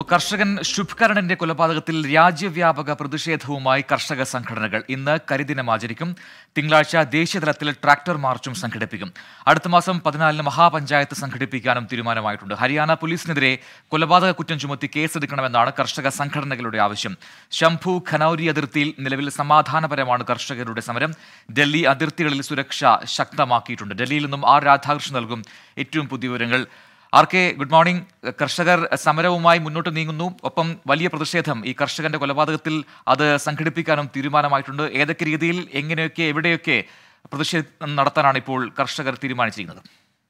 കർഷകൻ ശുഭ്കരണിന്റെ കൊലപാതകത്തിൽ രാജ്യവ്യാപക പ്രതിഷേധവുമായി കർഷക സംഘടനകൾ ഇന്ന് കരിദിനം ആചരിക്കും തിങ്കളാഴ്ച ദേശീയതലത്തിൽ ട്രാക്ടർ മാർച്ചും സംഘടിപ്പിക്കും അടുത്ത മാസം പതിനാലിന് മഹാപഞ്ചായത്ത് സംഘടിപ്പിക്കാനും തീരുമാനമായിട്ടുണ്ട് ഹരിയാന പോലീസിനെതിരെ കൊലപാതക കുറ്റം ചുമത്തി കേസെടുക്കണമെന്നാണ് കർഷക സംഘടനകളുടെ ആവശ്യം ശംഭു ഖനൌരി അതിർത്തിയിൽ നിലവിൽ സമാധാനപരമാണ് കർഷകരുടെ സമരം ഡൽഹി അതിർത്തികളിൽ സുരക്ഷ ശക്തമാക്കിയിട്ടുണ്ട് ഡൽഹിയിൽ നിന്നും ആർ രാധാകൃഷ്ണൻ നൽകും ഏറ്റവും പുതിയ വിവരങ്ങൾ ആർ കെ ഗുഡ് മോർണിംഗ് കർഷകർ സമരവുമായി മുന്നോട്ട് നീങ്ങുന്നു ഒപ്പം വലിയ പ്രതിഷേധം ഈ കർഷകന്റെ കൊലപാതകത്തിൽ അത് സംഘടിപ്പിക്കാനും തീരുമാനമായിട്ടുണ്ട് ഏതൊക്കെ രീതിയിൽ എങ്ങനെയൊക്കെ എവിടെയൊക്കെ പ്രതിഷേധം നടത്താനാണ് ഇപ്പോൾ കർഷകർ തീരുമാനിച്ചിരിക്കുന്നത്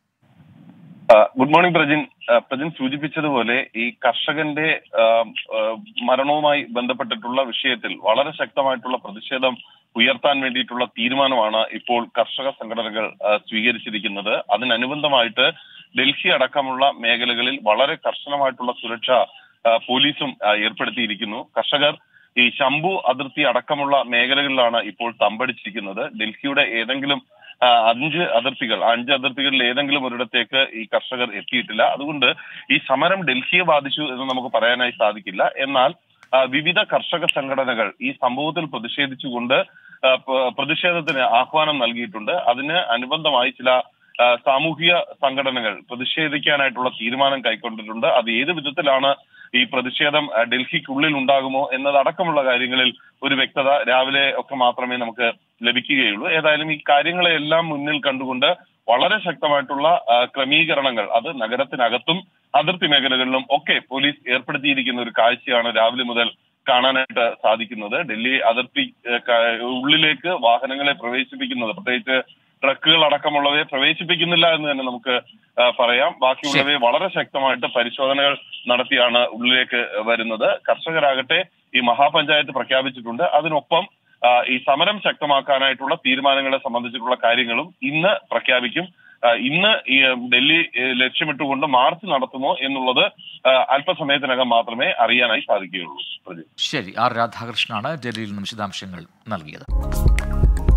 ആ, ഗുഡ് മോർണിംഗ് പ്രജിൻ ആ, പ്രജിൻ സൂചിപ്പിച്ചതുപോലെ ഈ കർഷകന്റെ ആ, ആ, മരണവുമായി ബന്ധപ്പെട്ടിട്ടുള്ള വിഷയത്തിൽ വളരെ ശക്തമായിട്ടുള്ള പ്രതിഷേധം ഉയർത്താൻ വേണ്ടിയിട്ടുള്ള തീരുമാനമാണ് ഇപ്പോൾ കർഷക സംഘടനകൾ ആ, സ്വീകരിച്ചിരിക്കുന്നത് അതിനനുബന്ധമായിട്ട് ഡൽഹി അടക്കമുള്ള മേഖലകളിൽ വളരെ കർശനമായിട്ടുള്ള സുരക്ഷ ആ, പോലീസും ആ, ഏർപ്പെടുത്തിയിരിക്കുന്നു കർഷകർ ഈ ശംഭു അതിർത്തി അടക്കമുള്ള മേഖലകളിലാണ് ഇപ്പോൾ തമ്പടിച്ചിരിക്കുന്നത് ഡൽഹിയുടെ ഏതെങ്കിലും ആ, അഞ്ച് അതിർത്തികൾ ആ അഞ്ച് അതിർത്തികളിൽ ഏതെങ്കിലും ഒരിടത്തേക്ക് ഈ കർഷകർ എത്തിയിട്ടില്ല അതുകൊണ്ട് ഈ സമരം ഡൽഹിയെ ബാധിച്ചു എന്ന് നമുക്ക് പറയാനായി സാധിക്കില്ല എന്നാൽ ആ, വിവിധ കർഷക സംഘടനകൾ ഈ സംഭവത്തിൽ പ്രതിഷേധിച്ചുകൊണ്ട് ആ, പ- പ്രതിഷേധത്തിന് ആഹ്വാനം നൽകിയിട്ടുണ്ട് അതിന് അനുബന്ധമായി ചില ആ, സാമൂഹിക സംഘടനകൾ പ്രതിഷേധിക്കാനായിട്ടുള്ള തീരുമാനം കൈക്കൊണ്ടിട്ടുണ്ട് അത് ഏത് വിധത്തിലാണ് ഈ പ്രതിഷേധം ആ, ഡൽഹിക്കുള്ളിൽ ഉണ്ടാകുമോ എന്നതടക്കമുള്ള കാര്യങ്ങളിൽ ഒരു വ്യക്തത രാവിലെ ഒക്കെ മാത്രമേ നമുക്ക് ലഭിക്കുകയുള്ളൂ ഏതായാലും ഈ കാര്യങ്ങളെല്ലാം മുന്നിൽ കണ്ടുകൊണ്ട് വളരെ ശക്തമായിട്ടുള്ള ആ, ക്രമീകരണങ്ങൾ അത് നഗരത്തിനകത്തും അതിർത്തി മേഖലകളിലും ഒക്കെ പോലീസ് ഏർപ്പെടുത്തിയിരിക്കുന്ന ഒരു കാഴ്ചയാണ് രാവിലെ മുതൽ കാണാനായിട്ട് സാധിക്കുന്നത് ഡൽഹി അതിർത്തി ഏ, ക- ഉള്ളിലേക്ക് വാഹനങ്ങളെ പ്രവേശിപ്പിക്കുന്നത് പ്രത്യേകിച്ച് ട്രക്കുകൾ അടക്കമുള്ളവയെ പ്രവേശിപ്പിക്കുന്നില്ല എന്ന് തന്നെ നമുക്ക് ആ, പറയാം ബാക്കിയുള്ളവയെ വളരെ ശക്തമായിട്ട് പരിശോധനകൾ നടത്തിയാണ് ഉള്ളിലേക്ക് വരുന്നത് കർഷകരാകട്ടെ ഈ മഹാപഞ്ചായത്ത് പ്രഖ്യാപിച്ചിട്ടുണ്ട് അതിനൊപ്പം ആ, ഈ സമരം ശക്തമാക്കാനായിട്ടുള്ള തീരുമാനങ്ങളെ സംബന്ധിച്ചിട്ടുള്ള കാര്യങ്ങളും ഇന്ന് പ്രഖ്യാപിക്കും ആ, ഇന്ന് ഈ ഉം, ഡൽഹി ഏ, ലക്ഷ്യമിട്ടുകൊണ്ട് മാർച്ച് നടത്തുമോ എന്നുള്ളത് ആ, അല്പസമയത്തിനകം മാത്രമേ അറിയാനായി സാധിക്കുകയുള്ളൂ പ്രജി ശരി ആർ രാധാകൃഷ്ണനാണ് ഡൽഹിയിൽ നിന്നും വിശദാംശങ്ങൾ നൽകിയത്